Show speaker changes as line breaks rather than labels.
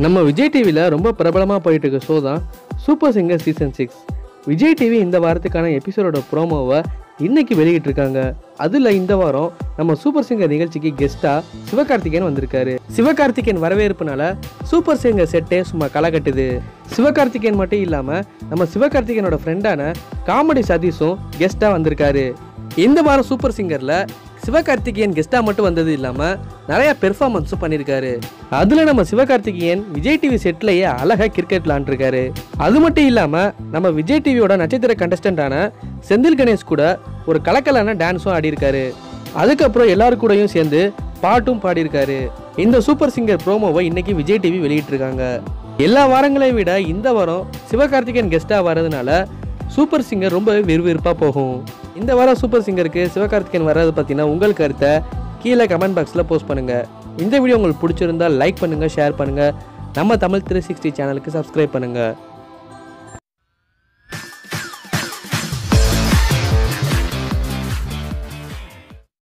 நம்ம விஜய் டிவியில் ரொம்ப பிரபலமாக போயிட்டு இருக்க ஷோ தான் Super Singer season six Vijay TV இந்த வாரத்துக்கான எபிசோடோட ப்ரோமோவை இன்னைக்கு வெளியிட்டிருக்காங்க அதில் இந்த வாரம் நம்ம சூப்பர் சிங்கர் நிகழ்ச்சிக்கு கெஸ்ட்டாக சிவகார்த்திகேயன் வந்திருக்காரு சிவகார்த்திகேயன் வரவேற்புனால சூப்பர் சிங்கர் செட்டே சும்மா களை கட்டுது சிவகார்த்திகேயன் மட்டும் இல்லாமல் நம்ம சிவகார்த்திகேயனோட ஃப்ரெண்டான காமெடி சதீஷும் கெஸ்ட்டாக வந்திருக்காரு இந்த வாரம் சூப்பர் சிங்கரில் சிவகார்த்திகேயன் கெஸ்ட்டாக மட்டும் வந்தது இல்லாமல் நிறைய பெர்ஃபார்மன்ஸும் பண்ணியிருக்காரு அதில் நம்ம சிவகார்த்திகேயன் விஜய் டிவி செட்லேயே அழகாக கிரிக்கெட் விளாண்டுருக்காரு அது மட்டும் இல்லாமல் நம்ம விஜய் டிவியோட நட்சத்திர கண்டஸ்டண்டான செந்தில் கணேஷ் கூட ஒரு கலக்கலான டான்ஸும் ஆடியிருக்காரு அதுக்கப்புறம் எல்லாரு கூடயும் சேர்ந்து பாட்டும் பாடியிருக்காரு இந்த சூப்பர் சிங்கர் ப்ரோமோவை இன்னைக்கு விஜய் டிவி வெளியிட்டிருக்காங்க எல்லா வாரங்களையும் விட இந்த வாரம் சிவகார்த்திகேயன் கெஸ்ட்டாக வர்றதுனால சூப்பர் சிங்கர் ரொம்ப விறுவிறுப்பாக போகும் இந்த வாரம் சூப்பர் சிங்கருக்கு சிவகார்த்திகேயன் வர்றது பார்த்தீங்கன்னா உங்கள் கருத்தை கீழே கமெண்ட் பாக்ஸில் போஸ்ட் பண்ணுங்கள் இந்த வீடியோ உங்களுக்கு பிடிச்சிருந்தா லைக் பண்ணுங்கள் ஷேர் பண்ணுங்கள் நம்ம தமிழ் த்ரீ சிக்ஸ்டி சேனலுக்கு சப்ஸ்கிரைப் பண்ணுங்கள்